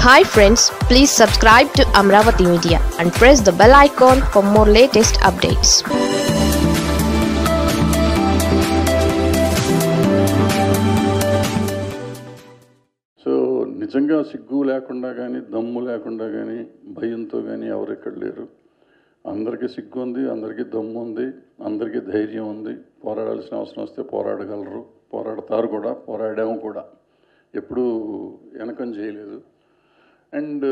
hi friends please subscribe to Amaravati media and press the bell icon for more latest updates so నిజంగా సిగ్గు లేకుండా కానీ దమ్ము లేకుండా కానీ భయంతో కానీ ఎవరు ఇక్కడ లేరు అందరికీ సిగ్గు ఉంది అందరికీ దమ్ము ఉంది అందరికీ ధైర్యం ఉంది పోరాడాల్సిన అవసరం వస్తే పోరాడగలరు పోరాడతారు కూడా పోరాడాము కూడా ఎప్పుడూ వెనకం చేయలేదు అండ్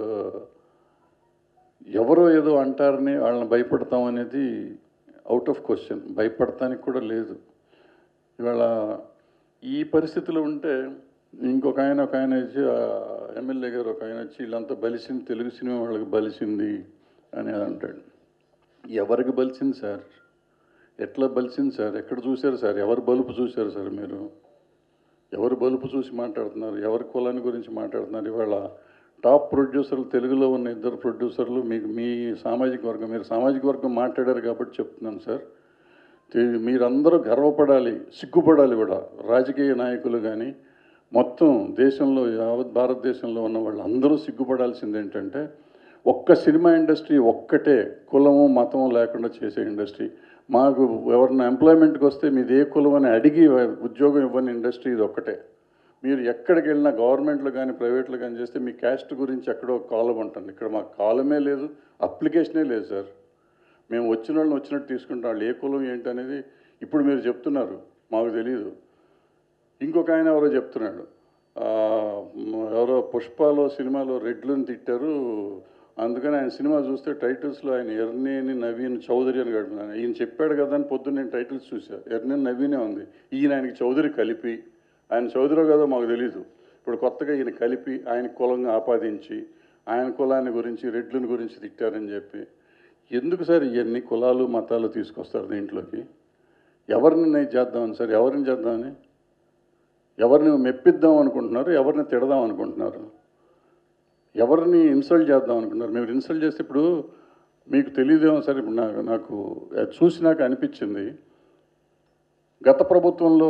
ఎవరో ఏదో అంటారని వాళ్ళని భయపడతాం అనేది అవుట్ ఆఫ్ క్వశ్చన్ భయపడటానికి కూడా లేదు ఇవాళ ఈ పరిస్థితిలో ఉంటే ఇంకొక ఆయన ఒక ఆయన వచ్చి ఆ ఎమ్మెల్యే గారు ఒక ఆయన వచ్చి వీళ్ళంతా బలిసింది తెలుగు సినిమా వాళ్ళకి బలిసింది అని అంటాడు ఎవరికి బలిసింది సార్ ఎట్లా బలిసింది సార్ ఎక్కడ చూశారు సార్ ఎవరు బలుపు చూశారు సార్ మీరు ఎవరు బలుపు చూసి మాట్లాడుతున్నారు ఎవరి కులాన్ని గురించి మాట్లాడుతున్నారు ఇవాళ టాప్ ప్రొడ్యూసర్లు తెలుగులో ఉన్న ఇద్దరు ప్రొడ్యూసర్లు మీకు మీ సామాజిక వర్గం మీరు సామాజిక వర్గం మాట్లాడారు కాబట్టి చెప్తున్నాను సార్ తె- మీరందరూ గర్వపడాలి సిగ్గుపడాలి కూడా రాజకీయ నాయకులు కానీ మొత్తం దేశంలో యావత్ భారతదేశంలో ఉన్న వాళ్ళందరూ సిగ్గుపడాల్సింది ఏంటంటే ఒక్క సినిమా ఇండస్ట్రీ ఒక్కటే కులము మతము లేకుండా చేసే ఇండస్ట్రీ మాకు ఎవరిన ఎంప్లాయ్మెంట్కి వస్తే మీది ఏ కులం అని అడిగి ఉద్యోగం ఇవ్వని ఇండస్ట్రీ ఇది ఒక్కటే మీరు ఎక్కడికి వెళ్ళినా గవర్నమెంట్లో కానీ ప్రైవేట్లో కానీ చేస్తే మీ క్యాస్ట్ గురించి ఎక్కడో కాలం ఉంటుంది ఇక్కడ మాకు కాలమే లేదు అప్లికేషనే లేదు సార్ మేము వచ్చిన వాళ్ళని వచ్చినట్టు తీసుకుంటాం వాళ్ళు ఏ కులం ఏంటి అనేది ఇప్పుడు మీరు చెప్తున్నారు మాకు తెలియదు ఇంకొక ఆయన ఎవరో చెప్తున్నాడు ఆ, మ- ఎవరో పుష్పలో సినిమాలో రెడ్లను తిట్టారు అందుకని ఆయన సినిమా చూస్తే టైటిల్స్లో ఆయన ఎర్నేని నవీన్ చౌదరి అని గడుపున్నాను ఈయన చెప్పాడు కదా అని పొద్దున్న నేను టైటిల్స్ చూసా ఎర్నేని నవీనే ఉంది ఈయన ఆయనకి చౌదరి కలిపి ఆయన చౌదరో కదా మాకు తెలియదు ఇప్పుడు కొత్తగా ఈయన కలిపి ఆయన కులంగా ఆపాదించి ఆయన కులాన్ని గురించి రెడ్లను గురించి తిట్టారని చెప్పి ఎందుకు సార్ ఇవన్నీ కులాలు మతాలు తీసుకొస్తారు దీంట్లోకి ఎవరిని నేను చేద్దామని సార్ ఎవరిని చేద్దామని ఎవరిని మెప్పిద్దాం అనుకుంటున్నారు ఎవరిని తిడదాం అనుకుంటున్నారు ఎవరిని ఇన్సల్ట్ చేద్దాం అనుకుంటున్నారు మీరు ఇన్సల్ట్ చేస్తే ఇప్పుడు మీకు తెలియదేమో సరే ఇప్పుడు నాకు నాకు అది చూసి నాకు అనిపించింది గత ప్రభుత్వంలో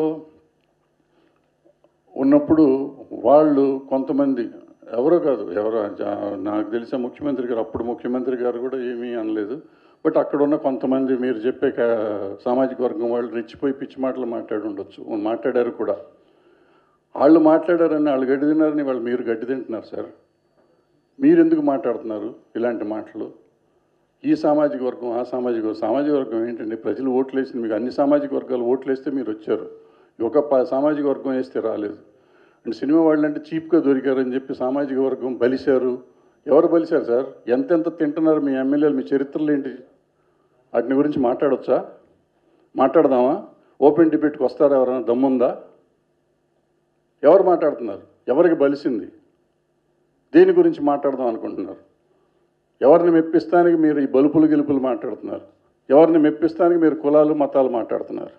ఉన్నప్పుడు వాళ్ళు కొంతమంది ఎవరో కాదు ఎవరో జా- నాకు తెలిసిన ముఖ్యమంత్రి గారు అప్పుడు ముఖ్యమంత్రి గారు కూడా ఏమీ అనలేదు బట్ అక్కడ ఉన్న కొంతమంది మీరు చెప్పే కా- సామాజిక వర్గం వాళ్ళు రెచ్చిపోయి పిచ్చి మాటలు మాట్లాడి ఉండొచ్చు మాట్లాడారు కూడా వాళ్ళు మాట్లాడారని వాళ్ళు గడ్డి తిన్నారని వాళ్ళు మీరు గడ్డి తింటున్నారు సార్ మీరు ఎందుకు మాట్లాడుతున్నారు ఇలాంటి మాటలు ఈ సామాజిక వర్గం ఆ సామాజిక వర్గం సామాజిక వర్గం ఏంటండి ప్రజలు ఓట్లు వేసింది మీకు అన్ని సామాజిక వర్గాలు ఓట్లు వేస్తే మీరు వచ్చారు ఒక ప- సామాజిక వర్గం వేస్తే రాలేదు అండ్ సినిమా వాళ్ళు అంటే చీప్గా దొరికారని చెప్పి సామాజిక వర్గం బలిశారు ఎవరు బలిశారు సార్ ఎంతెంత తింటున్నారు మీ ఎమ్మెల్యేలు మీ చరిత్రలు ఏంటి వాటిని గురించి మాట్లాడొచ్చా మాట్లాడదామా ఓపెన్ డిబేట్కి వస్తారా ఎవరైనా దమ్ముందా ఎవరు మాట్లాడుతున్నారు ఎవరికి బలిసింది దేని గురించి మాట్లాడదాం అనుకుంటున్నారు ఎవరిని మెప్పిస్తానికి మీరు ఈ బలుపులు గెలుపులు మాట్లాడుతున్నారు ఎవరిని మెప్పిస్తానికి మీరు కులాలు మతాలు మాట్లాడుతున్నారు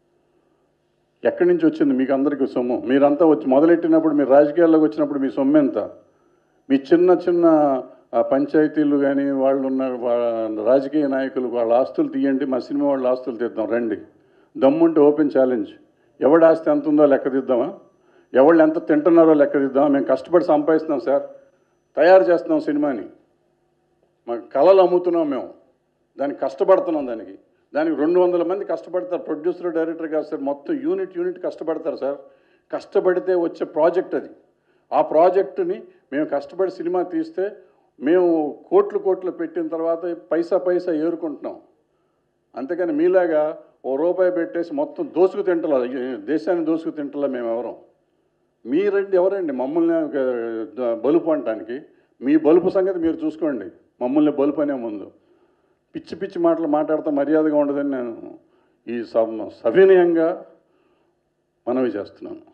ఎక్కడి నుంచి వచ్చింది మీకు అందరికీ సొమ్ము మీరంతా వచ్చి మొదలెట్టినప్పుడు మీరు రాజకీయాల్లోకి వచ్చినప్పుడు మీ సొమ్ము ఎంత మీ చిన్న చిన్న ఆ, పంచాయతీలు కానీ వాళ్ళు ఉన్న వా- రాజకీయ నాయకులు వాళ్ళ ఆస్తులు తీయండి మా సినిమా వాళ్ళ ఆస్తులు తీద్దాం రండి దమ్ముంటే ఓపెన్ ఛాలెంజ్ ఎవడి ఆస్తి ఎంత ఉందో లెక్క తీద్దామా ఎవళ్ళు ఎంత తింటున్నారో లెక్క తీద్దామా మేము కష్టపడి సంపాదిస్తున్నాం సార్ తయారు చేస్తున్నాం సినిమాని మాకు కళలు అమ్ముతున్నాం మేము దానికి కష్టపడుతున్నాం దానికి దానికి రెండు వందల మంది కష్టపడతారు ప్రొడ్యూసర్ డైరెక్టర్ గారు సార్ మొత్తం యూనిట్ యూనిట్ కష్టపడతారు సార్ కష్టపడితే వచ్చే ప్రాజెక్ట్ అది ఆ ప్రాజెక్టుని మేము కష్టపడి సినిమా తీస్తే మేము కోట్లు కోట్లు పెట్టిన తర్వాత పైసా పైసా ఏరుకుంటున్నాం అంతేకాని మీలాగా ఓ రూపాయి పెట్టేసి మొత్తం దోసుకు తింటలా దేశాన్ని దోసుకు తింటలా మేము ఎవరం మీరండి ఎవరండి మమ్మల్ని ఆ, బలుపు అనటానికి మీ బలుపు సంగతి మీరు చూసుకోండి మమ్మల్ని బలుపు అనే ముందు పిచ్చి పిచ్చి మాటలు మాట్లాడితే మర్యాదగా ఉండదని నేను ఈ స- సవినయంగా మనవి చేస్తున్నాను